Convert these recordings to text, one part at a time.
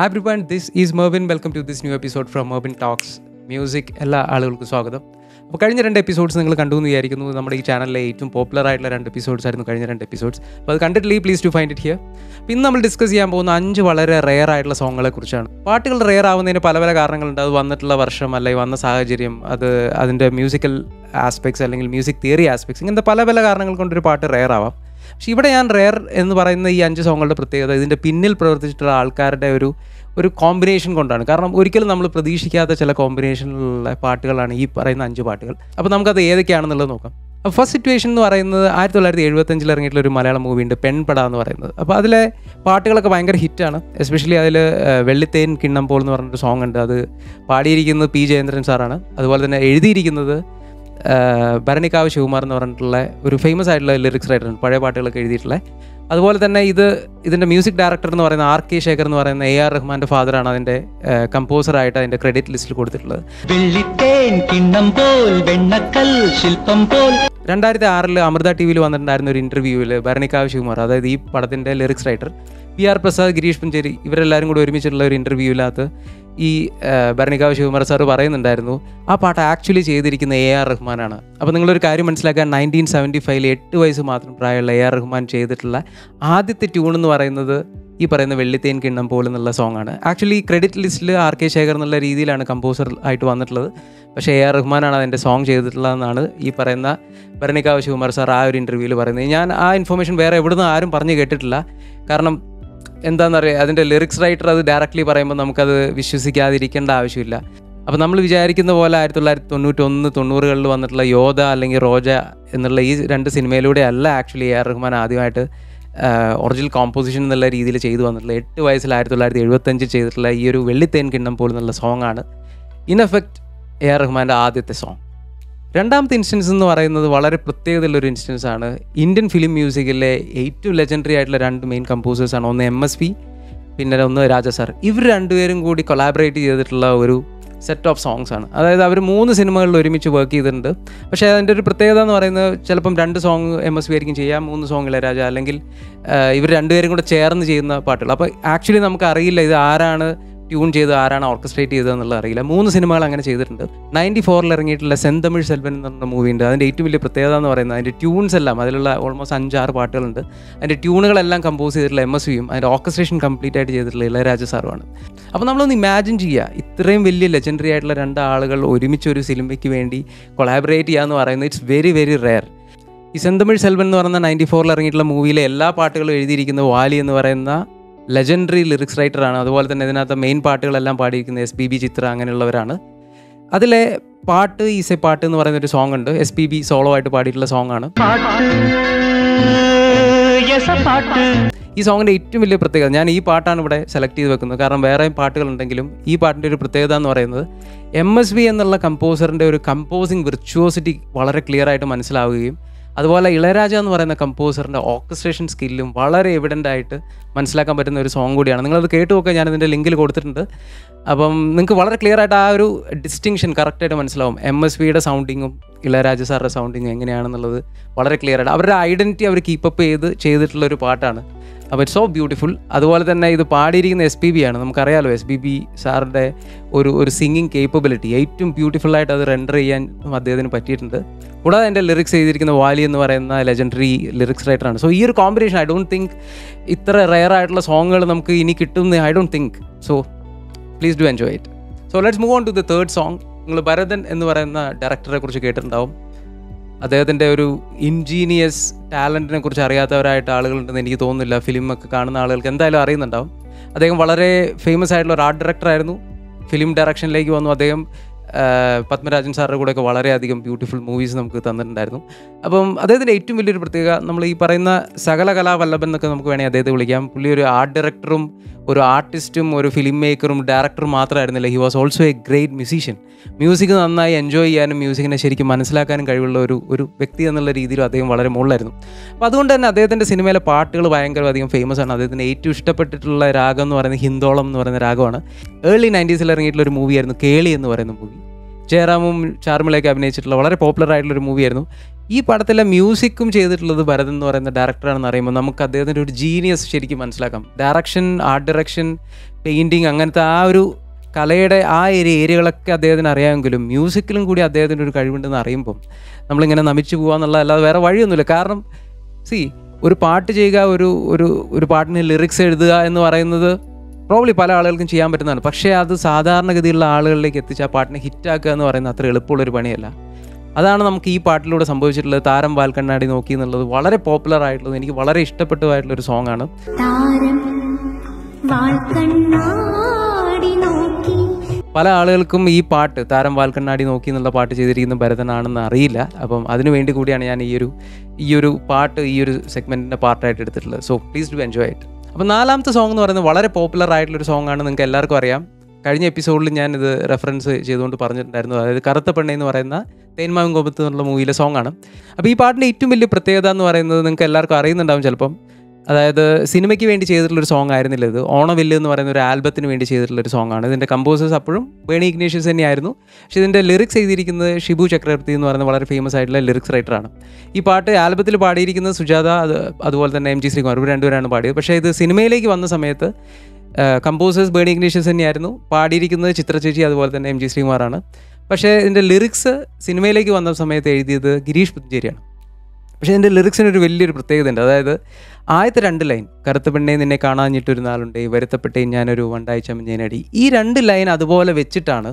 hi everyone this is Merbin welcome to this new episode from Merbin talks music എല്ലാ ആളുകൾക്കും സ്വാഗതം അപ്പോൾ കഴിഞ്ഞ രണ്ട് എപ്പിസോഡ്സ് നിങ്ങൾ കണ്ടു എന്ന് വിചാരിക്കുന്നു നമ്മുടെ ഈ ചാനലിലെ ഏറ്റവും പോപ്പുലർ ആയിട്ടുള്ള രണ്ട് എപ്പിസോഡ്സ് ആയിരുന്നു കഴിഞ്ഞ രണ്ട് എപ്പിസോഡ്സ് അപ്പോൾ അത് കണ്ടിട്ടില്ലേ please to find it here അപ്പോൾ ഇന്ന് നമ്മൾ ഡിസ്കസ് ചെയ്യാൻ പോകുന്ന അഞ്ച് വളരെ റെയർ ആയിട്ടുള്ള സോങ്ങുകളെ കുറിച്ചാണ് പാട്ടുകൾ റെയർ ആവുന്നതിന് പല പല കാരണങ്ങളുണ്ട് അത് വന്നിട്ടുള്ള വർഷം അല്ലെങ്കിൽ വന്ന സാഹചര്യം അത് അതിൻ്റെ മ്യൂസിക്കൽ ആസ്പെക്ട്സ് അല്ലെങ്കിൽ മ്യൂസിക് തിയറി ആസ്പെക്ട്സ് ഇങ്ങനത്തെ പല പല കാരണങ്ങൾ കൊണ്ടൊരു പാട്ട് റെയർ ആവാം പക്ഷെ ഇവിടെ ഞാൻ റെയർ എന്ന് പറയുന്ന ഈ അഞ്ച് സോങ്ങുകളുടെ പ്രത്യേകത ഇതിൻ്റെ പിന്നിൽ പ്രവർത്തിച്ചിട്ടുള്ള ആൾക്കാരുടെ ഒരു ഒരു കോമ്പിനേഷൻ കൊണ്ടാണ് കാരണം ഒരിക്കലും നമ്മൾ പ്രതീക്ഷിക്കാത്ത ചില കോമ്പിനേഷനിലുള്ള പാട്ടുകളാണ് ഈ പറയുന്ന അഞ്ച് പാട്ടുകൾ അപ്പോൾ നമുക്കത് ഏതൊക്കെയാണെന്നുള്ളത് നോക്കാം അപ്പോൾ ഫസ്റ്റ് സിറ്റുവേഷൻ എന്ന് പറയുന്നത് ആയിരത്തി തൊള്ളായിരത്തി എഴുപത്തഞ്ചിൽ ഇറങ്ങിയിട്ടുള്ള ഒരു മലയാളം മൂവി ഉണ്ട് പെൺപട എന്ന് പറയുന്നത് അപ്പോൾ അതിലെ പാട്ടുകളൊക്കെ ഭയങ്കര ഹിറ്റാണ് എസ്പെഷ്യലി അതിൽ വെള്ളിത്തേൻ കിണ്ണം പോൾ എന്ന് പറഞ്ഞൊരു സോങ് ഉണ്ട് അത് പാടിയിരിക്കുന്നത് പി ജയേന്ദ്രൻ സാറാണ് അതുപോലെ തന്നെ എഴുതിയിരിക്കുന്നത് ഭരണിക്കാവ് ശിവകുമാർ എന്ന് പറഞ്ഞിട്ടുള്ള ഒരു ഫേമസ് ആയിട്ടുള്ള ലിറിക്സ് റൈറ്ററാണ് പഴയ പാട്ടുകളൊക്കെ എഴുതിയിട്ടുള്ള അതുപോലെ തന്നെ ഇത് ഇതിൻ്റെ മ്യൂസിക് ഡയറക്ടർ എന്ന് പറയുന്ന ആർ കെ ശേഖർ എന്ന് പറയുന്ന എ ആർ റഹ്മാൻ്റെ ഫാദറാണ് അതിൻ്റെ കമ്പോസറായിട്ട് അതിൻ്റെ ക്രെഡിറ്റ് ലിസ്റ്റിൽ കൊടുത്തിട്ടുള്ളത് വെള്ളിത്തേൻ കിണ്ണം പോൽ വെണ്ണക്കൽ ശില്പം പോൽ രണ്ടായിരത്തി ആറിൽ അമൃത ടി വിയിൽ വന്നിട്ടുണ്ടായിരുന്ന ഒരു ഇൻ്റർവ്യൂവിൽ ഭരണിക്കാവ് ശിവകുമാർ അതായത് ഈ പടത്തിൻ്റെ lyrics writer P R Prasad Gireesh Puncheri ഇവരെല്ലാവരും കൂടി ഒരുമിച്ചിട്ടുള്ള ഒരു ഇൻ്റർവ്യൂവിനകത്ത് ഈ ഭരണിക്കാവ് ശിവകുമാർ സാർ പറയുന്നുണ്ടായിരുന്നു ആ പാട്ട് ആക്ച്വലി ചെയ്തിരിക്കുന്ന എ ആർ റഹ്മാനാണ് അപ്പോൾ നിങ്ങളൊരു കാര്യം മനസ്സിലാക്കാൻ നയൻറ്റീൻ സെവൻറ്റി ഫൈവിൽ എട്ട് വയസ്സ് മാത്രം പ്രായമുള്ള എ ആർ റഹ്മാൻ ചെയ്തിട്ടുള്ള ആദ്യത്തെ ട്യൂൺ എന്ന് പറയുന്നത് ഈ പറയുന്ന വെള്ളിത്തേൻ കിണ്ണം പോലെ എന്നുള്ള സോങ് ആണ് ആക്ച്വലി ക്രെഡിറ്റ് ലിസ്റ്റിൽ ആർ കെ ശേഖർ എന്നുള്ള രീതിയിലാണ് കമ്പോസർ ആയിട്ട് വന്നിട്ടുള്ളത് പക്ഷേ എ ആർ റഹ്മാനാണ് അതിൻ്റെ സോങ് ചെയ്തിട്ടുള്ളതെന്നാണ് ഈ പറയുന്ന ഭരണിക്കാവ് ശിവകുമാർ സാർ ആ ഒരു ഇൻ്റർവ്യൂവിൽ പറയുന്നത് ഞാൻ ആ ഇൻഫർമേഷൻ വേറെ എവിടുന്ന് ആരും പറഞ്ഞു കേട്ടിട്ടില്ല കാരണം എന്താണെന്നറിയാം അതിൻ്റെ ലിറിക്സ് റൈറ്റർ അത് ഡയറക്റ്റ്ലി പറയുമ്പോൾ നമുക്കത് വിശ്വസിക്കാതിരിക്കേണ്ട ആവശ്യമില്ല അപ്പോൾ നമ്മൾ വിചാരിക്കുന്ന പോലെ ആയിരത്തി തൊള്ളായിരത്തി തൊണ്ണൂറ്റൊന്ന് തൊണ്ണൂറുകളിൽ വന്നിട്ടുള്ള യോധ അല്ലെങ്കിൽ റോജ എന്നുള്ള ഈ രണ്ട് സിനിമയിലൂടെ അല്ല ആക്ച്വലി എ ആർ റഹ്മാൻ ആദ്യമായിട്ട് ഒറിജിനൽ കോമ്പോസിഷൻ എന്നുള്ള രീതിയിൽ ചെയ്തു വന്നിട്ടുള്ള എട്ട് വയസ്സിൽ ആയിരത്തി തൊള്ളായിരത്തി എഴുപത്തഞ്ചിൽ ചെയ്തിട്ടുള്ള ഈ ഒരു വെള്ളിത്തേൻ കിണ്ണം പോലും എന്നുള്ള സോങ് ആണ് ഇൻ എഫക്റ്റ് എ ആർ റഹ്മാൻ്റെ ആദ്യത്തെ സോങ് രണ്ടാമത്തെ ഇൻസ്റ്റൻസ് എന്ന് പറയുന്നത് വളരെ പ്രത്യേകതയുള്ള ഒരു ഇൻസ്റ്റൻസ് ആണ് ഇന്ത്യൻ ഫിലിം മ്യൂസിക്കിലെ ഏറ്റവും ലെജൻഡറി ആയിട്ടുള്ള രണ്ട് മെയിൻ കമ്പോസേഴ്സ് ആണ് ഒന്ന് എം എസ് പി പിന്നെ ഒന്ന് രാജ സാർ ഇവർ രണ്ടുപേരും കൂടി കൊളാബറേറ്റ് ചെയ്തിട്ടുള്ള ഒരു സെറ്റ് ഓഫ് സോങ്സ് ആണ് അതായത് അവർ മൂന്ന് സിനിമകളിൽ ഒരുമിച്ച് വർക്ക് ചെയ്തിട്ടുണ്ട് പക്ഷേ അതിൻ്റെ ഒരു പ്രത്യേകത എന്ന് പറയുന്നത് ചിലപ്പം രണ്ട് സോങ് എം എസ് പി ആയിരിക്കും ചെയ്യാം മൂന്ന് സോങ് ഇളയരാജ അല്ലെങ്കിൽ ഇവർ രണ്ടുപേരും കൂടെ ചേർന്ന് ചെയ്യുന്ന പാട്ടുകൾ അപ്പോൾ ആക്ച്വലി നമുക്ക് അറിയില്ല ഇത് ആരാണ് ട്യൂൺ ചെയ്ത് ആരാണ് ഓർക്കസ്ട്രേറ്റ് ചെയ്തത് എന്നുള്ളത് അറിയില്ല മൂന്ന് സിനിമകൾ അങ്ങനെ ചെയ്തിട്ടുണ്ട് നയൻറ്റി ഫോറിൽ ഇറങ്ങിയിട്ടുള്ള സെന്തമിഴ് സെൽവൻ എന്ന് പറഞ്ഞ മൂവി ഉണ്ട് അതിൻ്റെ ഏറ്റവും വലിയ പ്രത്യേകത എന്ന് പറയുന്നത് അതിൻ്റെ ട്യൂൺസ് എല്ലാം അതിലുള്ള ഓൾമോസ്റ്റ് അഞ്ചാറ് പാട്ടുകളുണ്ട് അതിൻ്റെ ട്യൂണുകളെല്ലാം കമ്പോസ് ചെയ്തിട്ടുള്ള എം എസ് വിയും അതിൻ്റെ ഓർക്കസ്ട്രേഷൻ കംപ്ലീറ്റ് ആയിട്ട് ചെയ്തിട്ടുള്ള ഇളയരാജ സാറുമാണ് അപ്പോൾ നമ്മളൊന്ന് ഇമാജിൻ ചെയ്യുക ഇത്രയും വലിയ ലെജൻഡറി ആയിട്ടുള്ള രണ്ട് ആളുകൾ ഒരുമിച്ച് ഒരു സിനിമയ്ക്ക് വേണ്ടി കൊളാബറേറ്റ് ചെയ്യുക എന്ന് പറയുന്നത് ഇറ്റ്സ് വെരി വെരി റെയർ ഈ സെന്തമിഴ് സെൽവൻ എന്ന് പറയുന്ന നയൻറ്റി ഫോറിൽ ഇറങ്ങിയിട്ടുള്ള മൂവിയിലെ എല്ലാ പാട്ടുകളും എഴുതിയിരിക്കുന്ന വാലി എന്ന് പറയുന്ന ലെജൻഡറി ലിറിക്സ് റൈറ്ററാണ് അതുപോലെ തന്നെ ഇതിനകത്ത് മെയിൻ പാട്ടുകളെല്ലാം പാടിയിരിക്കുന്ന എസ് പി ബി ചിത്ര അങ്ങനെയുള്ളവരാണ് അതിലെ പാട്ട് ഈസ് എ പാട്ട് എന്ന് പറയുന്ന ഒരു സോങ് ഉണ്ട് എസ് പി ബി സോളോ ആയിട്ട് പാടിയിട്ടുള്ള സോങ് ആണ് പാട്ട് യസ പാട്ട് ഈ സോങ്ങിൻ്റെ ഏറ്റവും വലിയ പ്രത്യേകത ഞാൻ ഈ പാട്ടാണ് ഇവിടെ സെലക്ട് ചെയ്ത് വെക്കുന്നത് കാരണം വേറെ പാട്ടുകളുണ്ടെങ്കിലും ഈ പാട്ടിൻ്റെ ഒരു പ്രത്യേകത എന്ന് പറയുന്നത് എം എസ് വി എന്നുള്ള കമ്പോസറിൻ്റെ ഒരു കമ്പോസിങ് വിർച്വോസിറ്റി വളരെ ക്ലിയർ ആയിട്ട് മനസ്സിലാവുകയും അതുപോലെ ഇളയരാജ എന്ന് പറയുന്ന കമ്പോസറിൻ്റെ ഓർക്കസ്ട്രേഷൻ സ്കില്ലും വളരെ എവിഡൻ്റ് ആയിട്ട് മനസ്സിലാക്കാൻ പറ്റുന്ന ഒരു സോങ് കൂടിയാണ് നിങ്ങളത് കേട്ട് നോക്കുക ഞാൻ ഇതിൻ്റെ ലിങ്കിൽ കൊടുത്തിട്ടുണ്ട് അപ്പം നിങ്ങൾക്ക് വളരെ ക്ലിയർ ആയിട്ട് ആ ഒരു ഡിസ്റ്റിങ്ഷൻ കറക്റ്റായിട്ട് മനസ്സിലാവും എം എസ് വിയുടെ സൗണ്ടിങ്ങും ഇളയരാജ സാറിൻ്റെ സൗണ്ടിങ്ങും എങ്ങനെയാണെന്നുള്ളത് വളരെ ക്ലിയർ ആയിട്ട് അവരുടെ ഐഡൻറ്റിറ്റി അവർ കീപ്പപ്പ് ചെയ്ത് ചെയ്തിട്ടുള്ള ഒരു പാട്ടാണ് അപ്പോൾ ഇറ്റ്സ് സോ ബ്യൂട്ടിഫുൾ അതുപോലെ തന്നെ ഇത് പാടിയിരിക്കുന്ന എസ് പി ബി ആണ് നമുക്കറിയാലോ എസ് പി ബി സാറിൻ്റെ ഒരു ഒരു സിംഗിങ് കേപ്പബിലിറ്റി ഏറ്റവും ബ്യൂട്ടിഫുൾ ആയിട്ട് അത് റെൻഡർ ചെയ്യാൻ അദ്ദേഹത്തിന് പറ്റിയിട്ടുണ്ട് കൂടാതെ എൻ്റെ ലിറിക്സ് ചെയ്തിരിക്കുന്ന വാലി എന്ന് പറയുന്ന ലെജൻഡറി ലിറിക്സ് റൈറ്ററാണ് സോ ഈ ഒരു കോമ്പിനേഷൻ ഐ ഡോണ്ട് തിങ്ക് ഇത്ര റെയർ ആയിട്ടുള്ള സോങ്ങുകൾ നമുക്ക് ഇനി കിട്ടും I don't think so please do enjoy it so let's move on to the third song നിങ്ങൾ ഭരതൻ എന്ന് പറയുന്ന ഡയറക്ടറെ കുറിച്ച് കേട്ടിട്ടുണ്ടാവും അദ്ദേഹത്തിൻ്റെ ഒരു ഇൻജീനിയസ് ടാലൻറ്റിനെ കുറിച്ച് അറിയാത്തവരായിട്ട് ആളുകളുണ്ടെന്ന് എനിക്ക് തോന്നുന്നില്ല ഫിലിമൊക്കെ കാണുന്ന ആളുകൾക്ക് എന്തായാലും അറിയുന്നുണ്ടാവും അദ്ദേഹം വളരെ ഫേമസ് ആയിട്ടുള്ള ഒരു ആർട്ട് ഡയറക്ടറായിരുന്നു ഫിലിം ഡയറക്ഷനിലേക്ക് വന്നു അദ്ദേഹം പത്മരാജൻ സാറിൻ്റെ കൂടെയൊക്കെ വളരെയധികം ബ്യൂട്ടിഫുൾ മൂവീസ് നമുക്ക് തന്നിട്ടുണ്ടായിരുന്നു അപ്പം അദ്ദേഹത്തിൻ്റെ ഏറ്റവും വലിയൊരു പ്രത്യേകത നമ്മൾ ഈ പറയുന്ന സകല കലാവല്ലഭൻ എന്നൊക്കെ നമുക്ക് വേണമെങ്കിൽ അദ്ദേഹത്തെ വിളിക്കാം പുള്ളി ഒരു ആർട്ട് ഡയറക്ടറും ഒരു ആർട്ടിസ്റ്റും ഒരു ഫിലിം മേക്കറും ഡയറക്ടറും മാത്രമായിരുന്നില്ല he was also a great musician music നന്നായി എൻജോയ് ചെയ്യാനും മ്യൂസിക്കിനെ ശരിക്കും മനസ്സിലാക്കാനും കഴിവുള്ള ഒരു ഒരു വ്യക്തി എന്നുള്ള രീതിയിലും അദ്ദേഹം വളരെ മുകളിലായിരുന്നു അപ്പോൾ അതുകൊണ്ട് തന്നെ അദ്ദേഹത്തിൻ്റെ സിനിമയിലെ പാട്ടുകൾ ഭയങ്കര അധികം ഫേമസ് ആണ് അദ്ദേഹത്തിന് ഏറ്റവും ഇഷ്ടപ്പെട്ടിട്ടുള്ള രാഗം എന്ന് പറയുന്നത് ഹിന്ദോളം എന്ന് പറയുന്ന രാഗമാണ് ഏർലി നയൻറ്റീസിൽ ഇറങ്ങിയിട്ടുള്ള ഒരു മൂവിയായിരുന്നു കേളി എന്ന് പറയുന്ന മൂവി ജയറാമും ചാർമിളയൊക്കെ അഭിനയിച്ചിട്ടുള്ള വളരെ പോപ്പുലർ ആയിട്ടുള്ള ഒരു മൂവിയായിരുന്നു ഈ പടത്തിലെ മ്യൂസിക്കും ചെയ്തിട്ടുള്ളത് ഭരതൻ എന്ന് പറയുന്ന ഡയറക്ടറാണെന്ന് അറിയുമ്പോൾ നമുക്ക് അദ്ദേഹത്തിൻ്റെ ഒരു ജീനിയസ് ശരിക്കും മനസ്സിലാക്കാം ഡയറക്ഷൻ ആർട്ട് ഡയറക്ഷൻ പെയിൻറ്റിങ് അങ്ങനത്തെ ആ ഒരു കലയുടെ ആ ഒരു ഏരിയകളൊക്കെ അദ്ദേഹത്തിന് അറിയാമെങ്കിലും മ്യൂസിക്കിലും കൂടി അദ്ദേഹത്തിൻ്റെ ഒരു കഴിവുണ്ടെന്ന് അറിയുമ്പം നമ്മളിങ്ങനെ നമിച്ചു പോകുക എന്നുള്ളതല്ലാതെ വേറെ വഴിയൊന്നുമില്ല കാരണം സി ഒരു പാട്ട് ചെയ്യുക ഒരു ഒരു ഒരു പാട്ടിന് ലിറിക്സ് എഴുതുക എന്ന് പറയുന്നത് പ്രോബ്ലി പല ആളുകൾക്കും ചെയ്യാൻ പറ്റുന്നതാണ് പക്ഷേ അത് സാധാരണഗതിയിലുള്ള ആളുകളിലേക്ക് എത്തിച്ച് ആ പാട്ടിനെ ഹിറ്റാക്കുക എന്ന് പറയുന്നത് അത്ര എളുപ്പമുള്ളൊരു പണിയല്ല അതാണ് നമുക്ക് ഈ പാട്ടിലൂടെ സംഭവിച്ചിട്ടുള്ളത് താരം വാൽക്കണ്ണാടി നോക്കി എന്നുള്ളത് വളരെ പോപ്പുലർ ആയിട്ടുള്ളത് എനിക്ക് വളരെ ഇഷ്ടപ്പെട്ടതായിട്ടുള്ള ഒരു സോങ് ആണ് താരം വാൾക്കണ്ണാടി നോക്കി പല ആളുകൾക്കും ഈ പാട്ട് താരം വാൽക്കണ്ണാടി നോക്കി എന്നുള്ള പാട്ട് ചെയ്തിരിക്കുന്ന ഭരതനാണെന്ന് അറിയില്ല അപ്പം അതിനു വേണ്ടി കൂടിയാണ് ഞാൻ ഈ ഒരു ഈ ഒരു പാട്ട് ഈ ഒരു സെഗ്മെൻറ്റിൻ്റെ പാർട്ടായിട്ട് എടുത്തിട്ടുള്ളത് so please do enjoy it അപ്പോൾ നാലാമത്തെ സോങ് എന്ന് പറയുന്നത് വളരെ പോപ്പുലർ ആയിട്ടുള്ളൊരു സോങ് ആണ് നിങ്ങൾക്ക് എല്ലാവർക്കും അറിയാം കഴിഞ്ഞ എപ്പിസോഡിൽ ഞാൻ ഇത് റെഫറൻസ് ചെയ്തുകൊണ്ട് പറഞ്ഞിട്ടുണ്ടായിരുന്നു അതായത് കറുത്ത പെണ്ണ എന്ന് പറയുന്ന തേന്മാവും കോപത്ത് എന്നുള്ള മൂവിയിലെ സോങ് ആണ് അപ്പോൾ ഈ പാട്ടിൻ്റെ ഏറ്റവും വലിയ പ്രത്യേകത എന്ന് പറയുന്നത് നിങ്ങൾക്ക് എല്ലാവർക്കും അറിയുന്നുണ്ടാവും ചിലപ്പം അതായത് സിനിമയ്ക്ക് വേണ്ടി ചെയ്തിട്ടുള്ള ഒരു സോങ് ആയിരുന്നില്ല ഇത് ഓണവില്ല് എന്ന് പറയുന്ന ഒരു ആൽബത്തിന് വേണ്ടി ചെയ്തിട്ടുള്ള ഒരു സോങ് ആണ് ഇതിൻ്റെ കമ്പോസേഴ്സ് അപ്പോഴും ബേണി ഇഗ്നേഷ്യസ് തന്നെയായിരുന്നു പക്ഷേ ഇതിൻ്റെ ലിറിക്സ് എഴുതിയിരിക്കുന്നത് ഷിബു ചക്രവർത്തി എന്ന് പറയുന്ന വളരെ ഫേമസ് ആയിട്ടുള്ള ലിറിക്സ് റൈറ്ററാണ് ഈ പാട്ട് ആൽബത്തിൽ പാടിയിരിക്കുന്നത് സുജാത അത് അതുപോലെ തന്നെ എം ജി ശ്രീകുമാർ ഇവർ രണ്ടുപേരാണ് പാടിയത് പക്ഷേ ഇത് സിനിമയിലേക്ക് വന്ന സമയത്ത് കമ്പോസേഴ്സ് ബേണി ഇഗ്നേഷ്യസ് തന്നെയായിരുന്നു പാടിയിരിക്കുന്നത് ചിത്ര ചേച്ചി അതുപോലെ തന്നെ എം ജി ശ്രീകുമാറാണ് പക്ഷേ ഇതിൻ്റെ ലിറിക്സ് സിനിമയിലേക്ക് വന്ന സമയത്ത് എഴുതിയത് ഗിരീഷ് പുത്തഞ്ചേരിയാണ് പക്ഷേ ഇതിൻ്റെ ലിറിക്സിന് ഒരു വലിയൊരു പ്രത്യേകത ഉണ്ട് അതായത് ആദ്യത്തെ രണ്ട് ലൈൻ കറുത്ത പെണ്ണെ നിന്നെ കാണാഞ്ഞിട്ടൊരു നാളുണ്ട് വരുത്തപ്പെട്ടേ ഞാനൊരു വണ്ടായി ചമഞ്ഞേനടി ഈ രണ്ട് ലൈൻ അതുപോലെ വെച്ചിട്ടാണ്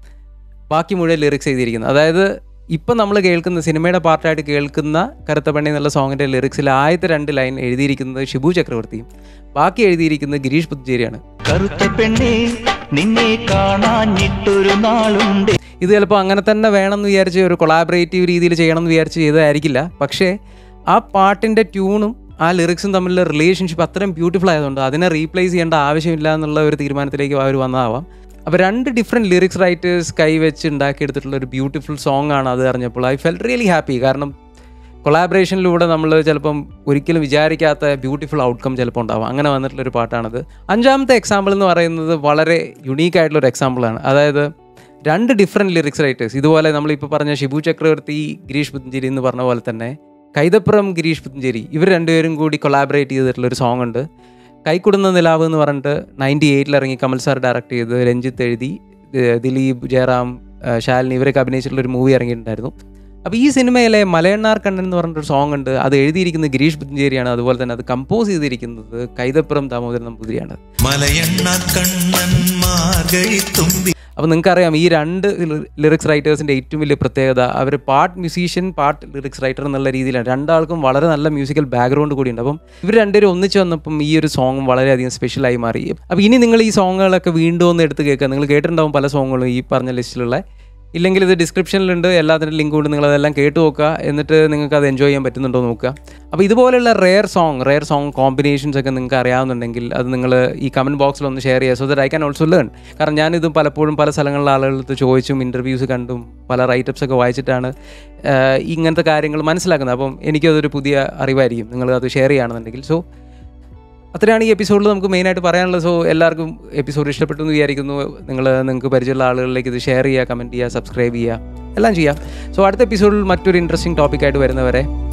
ബാക്കി മുഴുവൻ ലിറിക്സ് എഴുതിയിരിക്കുന്നത് അതായത് ഇപ്പം നമ്മൾ കേൾക്കുന്ന സിനിമയുടെ പാർട്ടായിട്ട് കേൾക്കുന്ന കറുത്ത പെണ്ണെ എന്നുള്ള സോങ്ങിൻ്റെ ലിറിക്സിൽ ആദ്യത്തെ രണ്ട് ലൈൻ എഴുതിയിരിക്കുന്നത് ഷിബു ചക്രവർത്തിയും ബാക്കി എഴുതിയിരിക്കുന്നത് ഗിരീഷ് പുത്തഞ്ചേരിയാണ് കറുത്ത പെണ്ണേ നിന്നെ കാണാഞ്ഞിട്ടൊരു നാളുണ്ട് ഇത് ചിലപ്പോൾ അങ്ങനെ തന്നെ വേണമെന്ന് വിചാരിച്ച് ഒരു കൊളാബറേറ്റീവ് രീതിയിൽ ചെയ്യണം എന്ന് വിചാരിച്ച് ചെയ്തതായിരിക്കില്ല പക്ഷേ ആ പാട്ടിൻ്റെ ട്യൂണും ആ ലിറിക്സും തമ്മിലുള്ള റിലേഷൻഷിപ്പ് അത്രയും ബ്യൂട്ടിഫുൾ ആയതുകൊണ്ട് അതിനെ റീപ്ലേസ് ചെയ്യേണ്ട ആവശ്യമില്ല എന്നുള്ള ഒരു തീരുമാനത്തിലേക്ക് അവർ വന്നതാവാം അപ്പോൾ രണ്ട് ഡിഫറെൻറ്റ് ലിറിക്സ് റൈറ്റേഴ്സ് കൈവച്ച് ഉണ്ടാക്കിയെടുത്തിട്ടുള്ള ഒരു ബ്യൂട്ടിഫുൾ സോങ് ആണ് അത് അറിഞ്ഞപ്പോൾ ഐ ഫെൽ റിയലി ഹാപ്പി കാരണം കൊളാബറേഷനിലൂടെ നമ്മൾ ചിലപ്പം ഒരിക്കലും വിചാരിക്കാത്ത ബ്യൂട്ടിഫുൾ ഔട്ട്കം ചിലപ്പോൾ ഉണ്ടാവും അങ്ങനെ വന്നിട്ടുള്ളൊരു പാട്ടാണത് അഞ്ചാമത്തെ എക്സാമ്പിൾ എന്ന് പറയുന്നത് വളരെ യുണീക്ക് ആയിട്ടുള്ള ഒരു എക്സാമ്പിളാണ് അതായത് രണ്ട് ഡിഫറെൻറ്റ് ലിറിക്സ് റൈറ്റേഴ്സ് ഇതുപോലെ നമ്മളിപ്പോൾ പറഞ്ഞ ഷിബു ചക്രവർത്തി ഗിരീഷ് പുത്തഞ്ചേരി എന്ന് പറഞ്ഞ പോലെ തന്നെ കൈതപ്പുറം ഗിരീഷ് പുത്തഞ്ചേരി ഇവർ രണ്ടുപേരും കൂടി കൊളാബറേറ്റ് ചെയ്തിട്ടുള്ള ഒരു സോങ് ഉണ്ട് കൈക്കുടുന്ന നിലാവ് എന്ന് പറഞ്ഞിട്ട് നയൻറ്റി എയ്റ്റിൽ ഇറങ്ങി കമൽ സാർ ഡയറക്റ്റ് ചെയ്ത് രഞ്ജിത്ത് എഴുതി ഏർ ദിലീപ് ജയറാം ഏർ ശാലിനി ഇവരൊക്കെ അഭിനയിച്ചിട്ടുള്ള ഒരു മൂവി ഇറങ്ങിയിട്ടുണ്ടായിരുന്നു അപ്പോൾ ഈ സിനിമയിലെ മലയണ്ണാർ കണ്ണൻ എന്ന് പറഞ്ഞിട്ടൊരു സോങ് ഉണ്ട് അത് എഴുതിയിരിക്കുന്നത് ഗിരീഷ് പുത്തഞ്ചേരിയാണ് അതുപോലെ തന്നെ അത് കമ്പോസ് ചെയ്തിരിക്കുന്നത് കൈതപ്പുറം ദാമോദരൻ നമ്പൂതിരിയാണ് മലയണ്ണ കണ്ണൻ മാർഗഴി തുമ്പി അപ്പോൾ നിങ്ങൾക്കറിയാം ഈ രണ്ട് ലിറിക്സ് റൈറ്റേഴ്സിൻ്റെ ഏറ്റവും വലിയ പ്രത്യേകത അവർ പാട്ട് മ്യൂസീഷ്യൻ പാട്ട് ലിറിക്സ് റൈറ്റർ എന്നുള്ള രീതിയിലാണ് രണ്ടാൾക്കും വളരെ നല്ല മ്യൂസിക്കൽ ബാക്ക്ഗ്രൗണ്ട് കൂടിയുണ്ട് അപ്പം ഇവർ രണ്ടുപേരും ഒന്നിച്ച് വന്നപ്പം ഈ ഒരു സോങ്ങും വളരെയധികം സ്പെഷ്യലായി മാറി അപ്പോൾ ഇനി നിങ്ങൾ ഈ സോങ്ങുകളൊക്കെ വീണ്ടും ഒന്ന് എടുത്ത് കേൾക്കുക നിങ്ങൾ കേട്ടിട്ടുണ്ടാവും പല സോങ്ങുകളും ഈ പറഞ്ഞ ലിസ്റ്റിലുള്ള ഇല്ലെങ്കിൽ ഇത് ഡിസ്ക്രിപ്ഷനിലുണ്ട് എല്ലാത്തിൻ്റെ ലിങ്ക് കൊണ്ട് നിങ്ങൾ അതെല്ലാം കേട്ട് നോക്കുക എന്നിട്ട് നിങ്ങൾക്ക് അത് എൻജോയ് ചെയ്യാൻ പറ്റുന്നുണ്ടോ എന്ന് നോക്കുക അപ്പോൾ ഇതുപോലെയുള്ള rare song rare song combinations ഒക്കെ നിങ്ങൾക്ക് അറിയാവുന്നുണ്ടെങ്കിൽ അത് നിങ്ങൾ ഈ കമൻറ്റ് ബോക്സിൽ ഒന്ന് ഷെയർ ചെയ്യുക so that I can also learn കാരണം ഞാനിത് പലപ്പോഴും പല സ്ഥലങ്ങളിലെ ആളുകളടുത്ത് ചോദിച്ചും ഇൻ്റർവ്യൂസ് കണ്ടും പല റൈറ്റപ്സ് ഒക്കെ വായിച്ചിട്ടാണ് ആഹ്, ഇങ്ങനത്തെ കാര്യങ്ങൾ മനസ്സിലാക്കുന്നത് അപ്പം എനിക്കതൊരു പുതിയ അറിവായിരിക്കും നിങ്ങൾ അത് ഷെയർ ചെയ്യുകയാണെന്നുണ്ടെങ്കിൽ സോ അത്രയാണ് ഈ എപ്പിസോഡിൽ നമുക്ക് മെയിനായിട്ട് പറയാനുള്ളത് സോ എല്ലാവർക്കും എപ്പിസോഡ് ഇഷ്ടപ്പെട്ടു എന്ന് വിചാരിക്കുന്നു നിങ്ങൾ നിങ്ങൾക്ക് പരിചയമുള്ള ആളുകളിലേക്ക് ഇത് ഷെയർ ചെയ്യുക കമൻറ്റ് ചെയ്യുക സബ്സ്ക്രൈബ് ചെയ്യുക എല്ലാം ചെയ്യാം സോ അടുത്ത എപ്പിസോഡിൽ മറ്റൊരു ഇൻട്രസ്റ്റിംഗ് ടോപ്പിക്കായിട്ട് വരുന്നവരെ